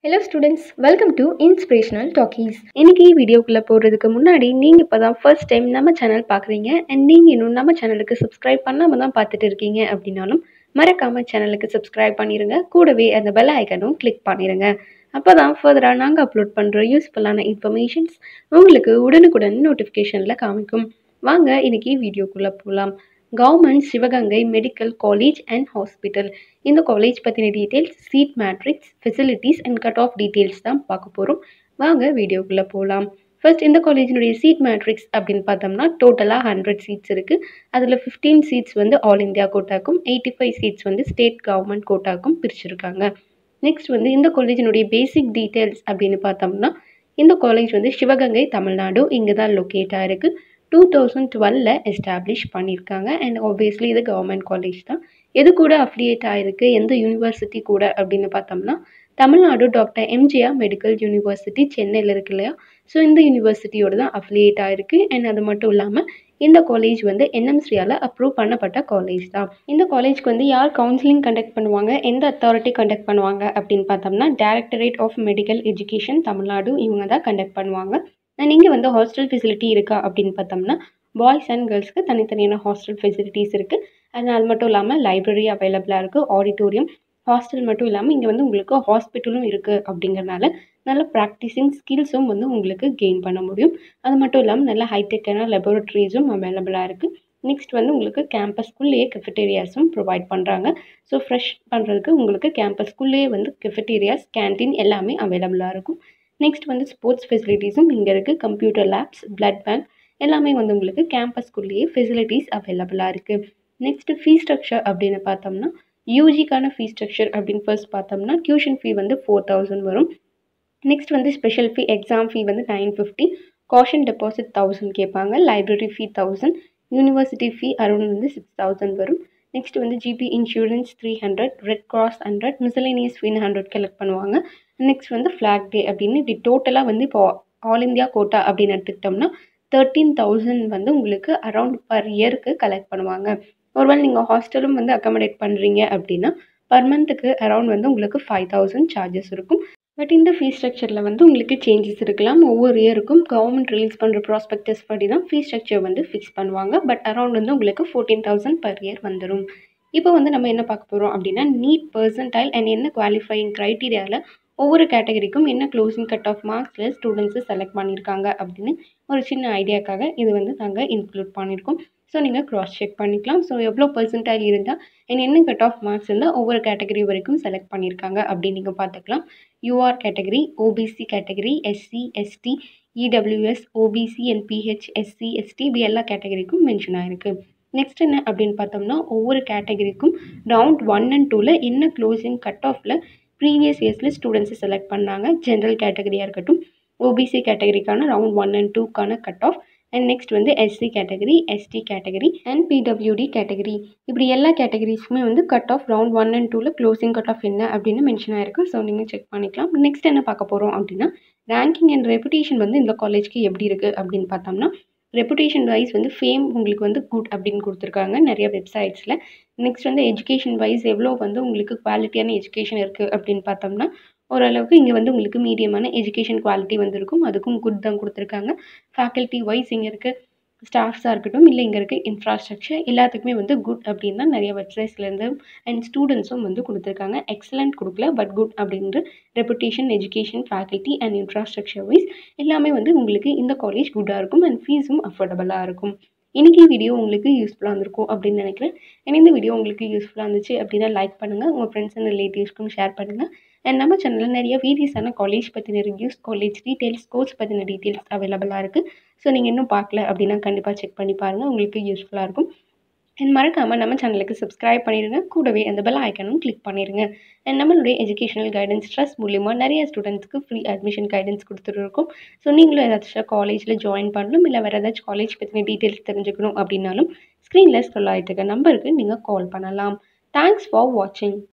hello students welcome to inspirational talkies இன்னைக்கு வீடியோக்குள்ளே போகிறதுக்கு முன்னாடி நீங்கள் இப்போ தான் ஃபர்ஸ்ட் டைம் நம்ம சேனல் பார்க்குறீங்க அண்ட் நீங்கள் இன்னும் நம்ம சேனலுக்கு சப்ஸ்கிரைப் பண்ணாமல் தான் பார்த்துட்டு இருக்கீங்க அப்படின்னாலும் மறக்காமல் சேனலுக்கு சப்ஸ்கிரைப் பண்ணிடுங்க கூடவே அந்த பெல் ஐக்கனும் கிளிக் பண்ணிடுங்க அப்போ தான் ஃபர்தராக நாங்கள் அப்லோட் பண்ணுற யூஸ்ஃபுல்லான இன்ஃபர்மேஷன்ஸ் உங்களுக்கு உடனுக்குடன் நோட்டிஃபிகேஷனில் காமிக்கும் வாங்க இன்னைக்கு வீடியோக்குள்ளே போகலாம் government Sivaganga medical college and hospital இந்த காலேஜ் பற்றின details seat matrix facilities and cut off details தான் பார்க்க போகிறோம் வாங்க வீடியோக்குள்ளே போகலாம் ஃபர்ஸ்ட் இந்த காலேஜினுடைய சீட் மேட்ரிக்ஸ் அப்படின்னு பார்த்தோம்னா டோட்டலாக ஹண்ட்ரட் சீட்ஸ் இருக்குது அதில் ஃபிஃப்டீன் சீட்ஸ் வந்து ஆல் இந்தியா கோட்டாக்கும் எயிட்டி ஃபைவ் சீட்ஸ் வந்து ஸ்டேட் கவர்மெண்ட் கோட்டாக்கும் பிரிச்சிருக்காங்க நெக்ஸ்ட் வந்து இந்த காலேஜினுடைய பேசிக் டீட்டெயில்ஸ் அப்படின்னு பார்த்தோம்னா இந்த காலேஜ் வந்து சிவகங்கை தமிழ்நாடு இங்கே தான் லொக்கேட் ஆகிருக்கு டூ தௌசண்ட் டுவெலில் எஸ்டாப்ளிஷ் பண்ணியிருக்காங்க அண்ட் ஆப்வியஸ்லி இது கவர்மெண்ட் காலேஜ் தான் எது கூட அஃபிலியேட் ஆகிருக்கு எந்த யூனிவர்சிட்டி கூட அப்படின்னு பார்த்தோம்னா Tamil Nadu doctor MGR medical university சென்னையில் இருக்கு இல்லையா ஸோ இந்த யூனிவர்சிட்டியோட தான் அஃபிலியேட் ஆகிருக்கு அண்ட் அது மட்டும் இல்லாமல் இந்த காலேஜ் வந்து என்எம்சியால் அப்ரூவ் பண்ணப்பட்ட காலேஜ் தான் இந்த காலேஜ்க்கு வந்து யார் கவுன்சிலிங் கண்டக்ட் பண்ணுவாங்க எந்த அத்தாரிட்டி கண்டக்ட் பண்ணுவாங்க அப்படின்னு பார்த்தோம்னா directorate of medical education Tamil Nadu இவங்க தான் கண்டக்ட் பண்ணுவாங்க அண்ட் இங்கே வந்து ஹாஸ்டல் ஃபெசிலிட்டி இருக்கா அப்படின்னு பார்த்தோம்னா பாய்ஸ் அண்ட் கேர்ள்ஸ்க்கு தனித்தனியான ஹாஸ்டல் ஃபெசிலிட்டிஸ் இருக்குது அண்ட் அது மட்டும் இல்லாமல் லைப்ரரி அவைலபிளாக இருக்குது ஆடிட்டோரியம் ஹாஸ்டல் மட்டும் இல்லாமல் இங்கே வந்து உங்களுக்கு ஹாஸ்பிட்டலும் இருக்குது அப்படிங்கிறனால நல்ல ப்ராக்டிஸிங் ஸ்கில்ஸும் வந்து உங்களுக்கு கெயின் பண்ண முடியும் அது மட்டும் இல்லாமல் நல்ல ஹைடெக்கான லெபோரட்டரிஸும் அவைலபிளாக இருக்குது நெக்ஸ்ட் வந்து உங்களுக்கு கேம்பஸ்குள்ளேயே கெஃபட்டேரியாஸும் ப்ரொவைட் பண்ணுறாங்க ஸோ ஃப்ரெஷ் பண்ணுறதுக்கு உங்களுக்கு கேம்பஸ்குள்ளேயே வந்து கெஃபட்டேரியாஸ் கேன்டீன் எல்லாமே அவைலபிளாக இருக்கும் நெக்ஸ்ட் வந்து ஸ்போர்ட்ஸ் ஃபெசிலிட்டிஸும் இங்கே இருக்குது கம்ப்யூட்டர் லேப்ஸ் பிளட் பேங்க் எல்லாமே வந்து உங்களுக்கு கேம்பஸ்குள்ளேயே ஃபெசிலிட்டிஸ் அவைலபிளாக இருக்குது நெக்ஸ்ட்டு ஃபீ ஸ்ட்ரக்சர் அப்படின்னு பார்த்தோம்னா யூஜிக்கான ஃபீ ஸ்ட்ரக்சர் அப்படின்னு ஃபர்ஸ்ட் பார்த்தோம்னா டியூஷன் ஃபீ வந்து ஃபோர் தௌசண்ட் வரும் நெக்ஸ்ட் வந்து ஸ்பெஷல் ஃபீ எக்ஸாம் ஃபீ வந்து nine fifty caution deposit thousand கேட்பாங்க library fee thousand university fee around வந்து சிக்ஸ் தௌசண்ட் வரும் நெக்ஸ்ட் வந்து GB insurance three hundred red cross hundred miscellaneous fee hundred collect பண்ணுவாங்க next வந்து flag day அப்படின்னு இப்படி டோட்டலாக வந்து இப்போ ஆல் இந்தியா கோட்டா அப்படின்னு எடுத்துக்கிட்டோம்னா தேர்ட்டீன் தௌசண்ட் வந்து உங்களுக்கு அரௌண்ட் பர் இயருக்கு கலெக்ட் பண்ணுவாங்க ஒருவேளை நீங்கள் ஹாஸ்டலும் வந்து அக்கமடேட் பண்ணுறீங்க அப்படின்னா பர் மந்த்துக்கு அரௌண்ட் வந்து உங்களுக்கு ஃபைவ் தௌசண்ட் சார்ஜஸ் இருக்கும் பட் இந்த ஃபீஸ் ஸ்ட்ரக்சரில் வந்து உங்களுக்கு சேஞ்சஸ் இருக்கலாம் ஒவ்வொரு இயருக்கும் கவர்மெண்ட் ரிலீஸ் பண்ணுற ப்ராஸ்பெக்டஸ் படி தான் ஃபீஸ் ஸ்ட்ரக்சர் வந்து ஃபிக்ஸ் பண்ணுவாங்க பட் அரௌண்ட் வந்து உங்களுக்கு ஃபோர்டீன் தௌசண்ட் பர் இயர் வந்துடும் இப்போ வந்து நம்ம என்ன பார்க்க போகிறோம் அப்படின்னா நீட் பர்சன்டைல் அண்ட் என்ன குவாலிஃபையிங் க்ரைட்டீரியாவில் ஒவ்வொரு கேட்டகரிக்கும் என்ன க்ளோசிங் கட் ஆஃப் மார்க்ஸில் ஸ்டூடெண்ட்ஸு செலக்ட் பண்ணியிருக்காங்க அப்படின்னு ஒரு சின்ன ஐடியாக்காக இது வந்து நாங்கள் இன்க்ளூட் பண்ணியிருக்கோம் ஸோ நீங்கள் க்ராஸ் செக் பண்ணிக்கலாம் ஸோ எவ்வளோ பர்சன்டைல் இருந்தால் அண்ட் என்ன கட் ஆஃப் மார்க்ஸ் இருந்தால் ஒவ்வொரு கேட்டகரி வரைக்கும் செலக்ட் பண்ணியிருக்காங்க அப்படின்னு நீங்கள் பார்த்துக்கலாம் UR category OBC category SC ST EWS OBC and PH SC ST இப்படி எல்லா கேட்டகரிக்கும் மென்ஷன் ஆகிருக்கு நெக்ஸ்ட் என்ன அப்படின்னு பார்த்தோம்னா ஒவ்வொரு கேட்டகரிக்கும் ரவுண்ட் ஒன் அண்ட் டூவில் என்ன க்ளோசிங் கட் ஆஃபில் ப்ரீவியஸ் இயர்ஸில் ஸ்டூடெண்ட்ஸை செலக்ட் பண்ணாங்க ஜென்ரல் கேட்டகரியாக இருக்கட்டும் ஓபிசி கேட்டகரிக்கான ரவுண்ட் ஒன் அண்ட் டூக்கான கட் ஆஃப் அண்ட் நெக்ஸ்ட் வந்து SC category ST category and PWD category இப்படி எல்லா கேட்டகரிஸுமே வந்து cut off round one and டூவில் க்ளோசிங் கட் ஆஃப் என்ன அப்படின்னு மென்ஷன் ஆயிருக்கு ஸோ நீங்கள் செக் பண்ணிக்கலாம் நெக்ஸ்ட் என்ன பார்க்க போகிறோம் அப்படின்னா ரேங்கிங் அண்ட் ரெப்புடேஷன் வந்து இந்த காலேஜ்க்கு எப்படி இருக்குது அப்படின்னு பார்த்தோம்னா ரெப்புடேஷன் வைஸ் வந்து ஃபேம் உங்களுக்கு வந்து குட் அப்படின்னு கொடுத்துருக்காங்க நிறைய வெப்சைட்ஸில் நெக்ஸ்ட் வந்து எஜுகேஷன் வைஸ் எவ்வளோ வந்து உங்களுக்கு குவாலிட்டியான எஜுகேஷன் இருக்குது அப்படின்னு பார்த்தோம்னா ஓரளவுக்கு இங்கே வந்து உங்களுக்கு மீடியமான எஜுகேஷன் குவாலிட்டி வந்திருக்கும் அதுக்கும் குட் தான் கொடுத்துருக்காங்க ஃபேக்கல்ட்டி வைஸ் இங்கே இருக்க ஸ்டாஃப்ஸாக இருக்கட்டும் இல்லை இங்கே இருக்க இன்ஃப்ராஸ்ட்ரக்சர் எல்லாத்துக்குமே வந்து குட் அப்படின்னு தான் நிறைய வெப்சைட்ஸ்லேருந்து அண்ட் ஸ்டூடெண்ட்ஸும் வந்து கொடுத்துருக்காங்க எக்ஸலண்ட் கொடுக்கல பட் குட் அப்படின்ற reputation education faculty and infrastructure wise எல்லாமே வந்து உங்களுக்கு இந்த காலேஜ் குட்டாக இருக்கும் அண்ட் ஃபீஸும் அஃபோர்டபுளாக இருக்கும் இன்றைக்கி வீடியோ உங்களுக்கு யூஸ்ஃபுல்லாக இருந்திருக்கும் அப்படின்னு நினைக்கிறேன் அண்ட் இந்த வீடியோ உங்களுக்கு யூஸ்ஃபுல்லாக இருந்துச்சு அப்படின்னா லைக் பண்ணுங்கள் உங்கள் ஃப்ரெண்ட்ஸ் அண்ட் ரிலேட்டிவ்ஸ்க்கும் ஷேர் பண்ணுங்கள் அண்ட் நம்ம சேனலில் நிறைய வீடியோஸான காலேஜ் பற்றின ரிவ்யூஸ் காலேஜ் டீட்டெயில்ஸ் கோர்ஸ் பற்றின டீட்டெயில்ஸ் அவைலபிளாக இருக்குது ஸோ நீங்கள் இன்னும் பார்க்கல அப்படின்னா கண்டிப்பாக செக் பண்ணி பாருங்கள் உங்களுக்கு யூஸ்ஃபுல்லாக இருக்கும் அண்ட் மறக்காமல் நம்ம சேனலுக்கு சப்ஸ்கிரைப் பண்ணிடுங்க கூடவே அந்த பெல் ஐக்கனும் கிளிக் பண்ணிடுங்க அண்ட் நம்மளுடைய எஜுகேஷனல் கைடன்ஸ் ட்ரஸ்ட் மூலிமா நிறைய ஸ்டூடெண்ட்ஸ்க்கு ஃப்ரீ அட்மிஷன் கைடன்ஸ் கொடுத்துருக்கோம் ஸோ நீங்களும் ஏதாச்சும் காலேஜில் ஜாயின் பண்ணணும் இல்லை வேறு ஏதாச்சும் காலேஜ் பற்றின டீட்டெயில்ஸ் தெரிஞ்சுக்கணும் அப்படின்னாலும் ஸ்க்ரீனில் ஸ்க்ரோல் ஆகிட்டு இருக்க நம்பருக்கு நீங்கள் கால் பண்ணலாம் தேங்க்ஸ் ஃபார் வாட்சிங்